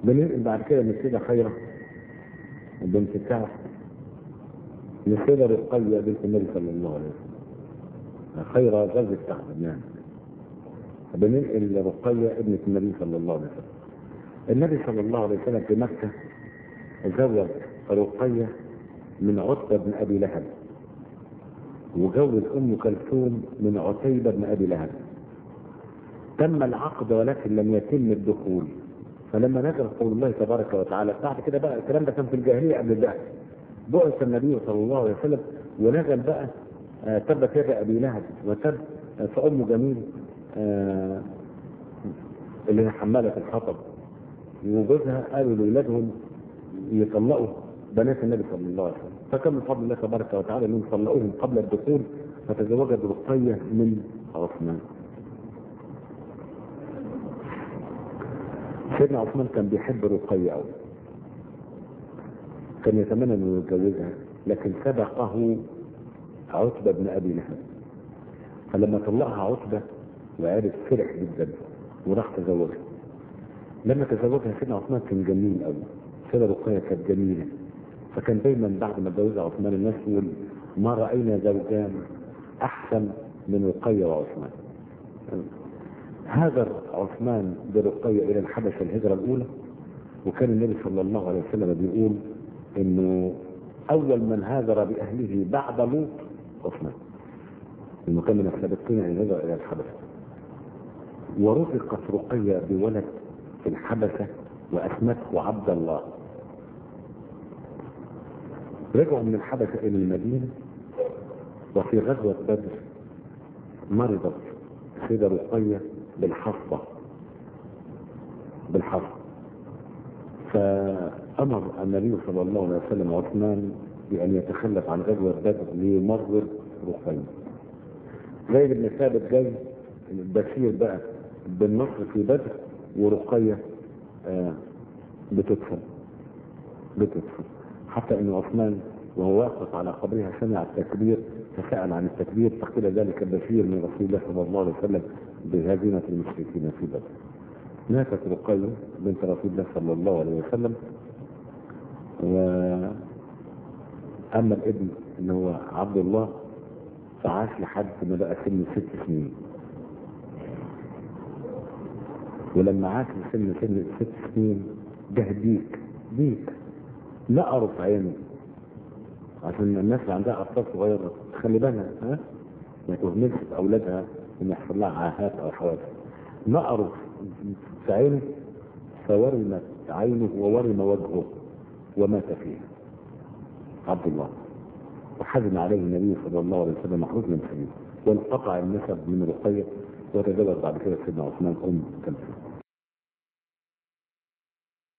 بننقل بعد كده من السيدة خيرة بنت كعب للسيدة رقية بنت النبي صلى الله عليه وسلم خيرة زوجة كعب نعم بننقل رقية ابنة النبي صلى الله عليه وسلم النبي صلى الله عليه وسلم في مكة زوج رقية من عتبة بن أبي لهب وجوز أم كلثوم من عتيبة بن أبي لهب تم العقد ولكن لم يتم الدخول فلما نزل قول الله تبارك وتعالى بعد كده بقى الكلام ده كان في الجاهلية قبل البعث بعث النبي صلى الله عليه وسلم ونزل بقى آه تبت يد أبي لهب وتب آه فأم جميل آه اللي هي حمالة الحطب وجوزها قالوا لأولادهم يطلقوا بنات النبي صلى الله عليه وسلم فكان من فضل الله تبارك وتعالى انهم طلقوهم قبل الدخول فتزوجت رقية من عثمان سيدنا عثمان كان بيحب رقية قوي كان يتمنى انه يتجوزها لكن سبقه عتبة بن ابي لهب فلما طلقها عتبة وعرف فرح جدا وراح تزوجها لما تزوجها سيدنا عثمان كان جميل قوي سيدة رقية كانت جميلة فكان دايما بعد ما اتجوزها عثمان الناس يقول ما رأينا زوجان أحسن من رقية وعثمان هاجر عثمان برقية إلى الحبشة الهجرة الأولى وكان النبي صلى الله عليه وسلم بيقول إنه أول من هاجر بأهله بعد لوط عثمان إنه كان من السابقين الهجرة إلى الحبشة ورزقت رقية بولد في الحبشة وأسمته عبد الله رجعوا من الحبشة إلى المدينة وفي غزوة بدر مرضت السيدة رقية بالحصبة بالحصبة فأمر النبي صلى الله عليه وسلم عثمان بأن يتخلف عن غزوة بدر ليمرض رقية زي ابن ثابت جاي بشير بقى بالنصر في بدر ورقية آه بتدفن بتدفن حتى ان عثمان وهو واقف على قبرها سمع التكبير فسأل عن التكبير فقيل ذلك بشير من رسول الله صلى الله عليه وسلم بهزيمة المشركين في بدر ماتت رقية بنت رسول الله صلى الله عليه وسلم و أما الابن اللي هو عبد الله فعاش لحد ما بقى سن ست سنين ولما عاش لسن سن ست سنين ده ديك ديك نقروا في عينه عشان الناس اللي عندها اطفال صغيره تخلي بالها ها ما تهملش في اولادها ان يحصل لها عاهات او حوادث نقروا في عينه فورمت عينه وورم وجهه ومات فيها عبد الله وحزن عليه النبي صلى الله عليه وسلم حزنا شديدا وانقطع النسب من رقيه وتزوج بعد كده سيدنا عثمان ام كلثوم